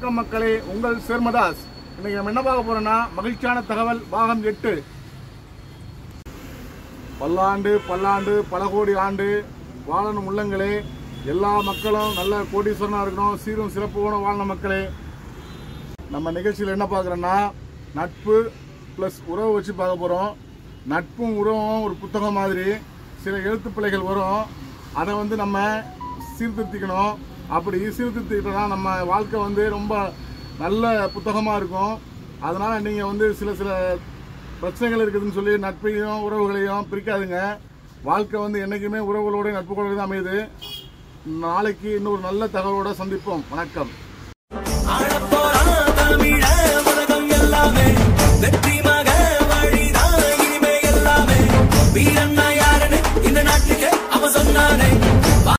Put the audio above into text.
வணக்கம் மக்களே உங்கள் சேர்மதாஸ் இன்னைக்கு நம்ம என்ன பார்க்க போறோம்னா மகிழ்ச்சியான தகவல் பாகம் எட்டு பல்லாண்டு பல்லாண்டு பல கோடி ஆண்டு வாழணும் உள்ளங்களே எல்லா மக்களும் நல்ல கோடீஸ்வரனா இருக்கணும் சீரும் சிறப்போட வாழணும் மக்களே நம்ம நிகழ்ச்சியில் என்ன பார்க்குறோன்னா நட்பு ப்ளஸ் உறவு வச்சு பார்க்க போகிறோம் நட்பும் உறவும் ஒரு புத்தகம் மாதிரி சில எழுத்துப்பிழைகள் வரும் அதை வந்து நம்ம சீர்திருத்திக்கணும் அப்படி சீர்திருத்திக்கிட்டோம்னா நம்ம வாழ்க்கை வந்து ரொம்ப நல்ல புத்தகமாக இருக்கும் அதனால் நீங்கள் வந்து சில சில பிரச்சனைகள் இருக்குதுன்னு சொல்லி நட்பையும் உறவுகளையும் பிரிக்காதுங்க வாழ்க்கை வந்து என்றைக்குமே உறவுகளோட நட்புகளோட தான் அமையுது நாளைக்கு இன்னொரு நல்ல தகவலோட சந்திப்போம் வணக்கம் ஆளப்போறான் தமிழ உலகம் எல்லாமே வெற்றி